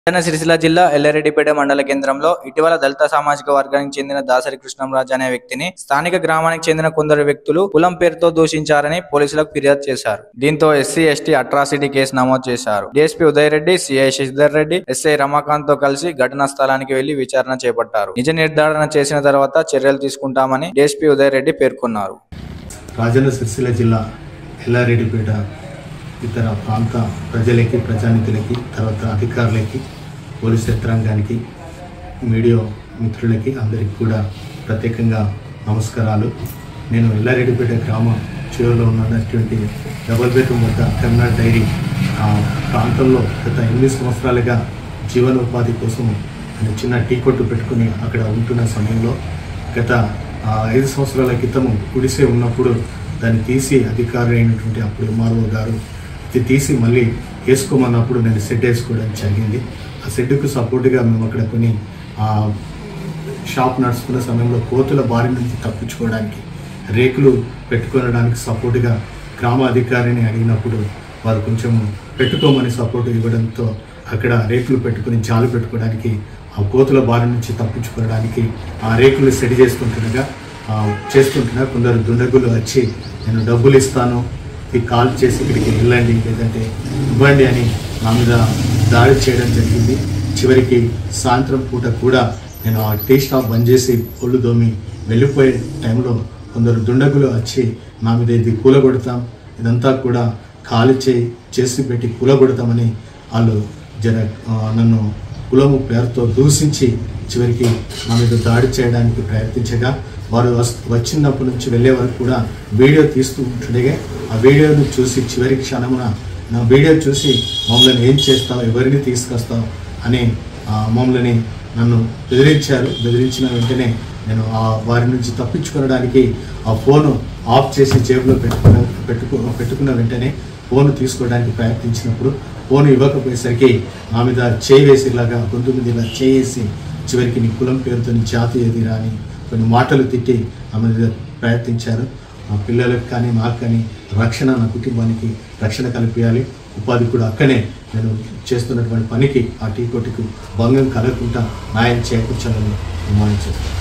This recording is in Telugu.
రాజన్న సిరిసిల్ల జిల్లా ఎల్లారెడ్డిపేట మండల కేంద్రంలో ఇటీవల దళిత సామాజిక వర్గానికి చెందిన దాసరి కృష్ణంరాజు అనే వ్యక్తిని స్థానిక గ్రామానికి చెందిన కొందరు వ్యక్తులు కులం పేరుతో దూషించారని పోలీసులకు ఫిర్యాదు చేశారు దీంతో ఎస్సీ ఎస్టీ అట్రాసిటీ కేసు నమోదు చేశారు DSP Uday Reddy CI Sasidhar Reddy SI Ramakanth తో కలిసి ఘటనా స్థలానికి వెళ్లి విచారణ చేపట్టారు నిజ నిర్ధారణ చేసిన తర్వాత చర్యలు తీసుకుంటామని డీఎస్పీ ఉదయ్ రెడ్డి పేర్కొన్నారు రాజన్న సిరిసిల్ల జిల్లా ఎల్లారెడ్డిపేట ఇతర ప్రాంత ప్రజలకి ప్రజానిధులకి తర్వాత అధికారులకి పోలీస్ యంత్రాంగానికి మీడియా మిత్రులకి అందరికీ కూడా ప్రత్యేకంగా నమస్కారాలు నేను ఎల్లారెడ్డిపేట గ్రామం చివరిలో ఉన్నటువంటి డబల్ బెడ్రూమ్ వద్ద కర్నాడ్ డైరీ ఆ ప్రాంతంలో గత ఎనిమిది సంవత్సరాలుగా జీవనోపాధి కోసం నేను చిన్న టీ కొట్టు పెట్టుకుని అక్కడ ఉంటున్న సమయంలో గత ఆ, ఐదు సంవత్సరాల క్రితము గుడిసె ఉన్నప్పుడు దాన్ని తీసి అధికారి అయినటువంటి అప్పుడు ఎంఆర్ఓ గారు ఇది తీసి మళ్ళీ వేసుకోమన్నప్పుడు నేను సెట్ వేసుకోవడం జరిగింది ఆ సెడ్కు సపోర్ట్గా మేము అక్కడ కొన్ని ఆ, షాప్ నడుస్తున్న సమయంలో కోతుల బారి నుంచి తప్పించుకోవడానికి రేకులు పెట్టుకోవడానికి సపోర్ట్గా గ్రామ అధికారిని అడిగినప్పుడు వారు కొంచెం పెట్టుకోమని సపోర్ట్ ఇవ్వడంతో అక్కడ రేకులు పెట్టుకుని జాలు పెట్టుకోవడానికి ఆ కోతుల బారి నుంచి తప్పించుకోవడానికి ఆ రేకులు సెట్ చేసుకుంటుండగా ఆ, చేస్తుండగా కొందరు దుండగులు వచ్చి నేను డబ్బులు ఇస్తాను ఇది కాల్ చేసి ఇక్కడికి వెళ్ళండి లేదంటే ఇవ్వండి అని నా మీద దాడి చేయడం జరిగింది చివరికి సాయంత్రం పూట కూడా నేను ఆ టీ స్టాప్ బంద్ చేసి ఒళ్ళు దోమి వెళ్ళిపోయే టైంలో కొందరు దుండగులు వచ్చి నా మీద ఇది కూలగొడతాం ఇదంతా కూడా ఖాళీ చేయి చేసి పెట్టి కూలగొడతామని వాళ్ళు జర ఆ, నన్ను కులము పేరుతో దూషించి చివరికి నా మీద దాడి చేయడానికి ప్రయత్నించగా వారు వస్- వచ్చినప్పటి నుంచి వెళ్ళే వరకు కూడా వీడియో తీస్తూ ఉంటుండగా ఆ వీడియోను చూసి చివరి క్షణమున నా వీడియో చూసి మమ్మల్ని ఏం చేస్తావు ఎవరిని తీసుకొస్తావు అని ఆ, మమ్మల్ని నన్ను బెదిరించారు బెదిరించిన వెంటనే నేను ఆ వారి నుంచి తప్పించుకోవడానికి ఆ ఫోను ఆఫ్ చేసి జేబులో పెట్టుకున్న పెట్టుకు పెట్టుకున్న వెంటనే ఫోన్ తీసుకోవడానికి ప్రయత్నించినప్పుడు ఫోన్ ఇవ్వకపోయేసరికి నా మీద చేయి వేసేలాగా గొంతు మీద ఇలా చేసి చివరికి నీ కులం పేరుతో నీ జాతి ఏది రాని కొన్ని మాటలు తిట్టి నా మీద ప్రయత్నించారు మా పిల్లలకు కానీ నాకు కానీ రక్షణ నా కుటుంబానికి రక్షణ కల్పించాలి ఉపాధి కూడా అక్కనే నేను చేస్తున్నటువంటి పనికి ఆ టీ కొట్టుకు భంగం కలగకుండా న్యాయం చేకూర్చాలని నిర్మాణించాను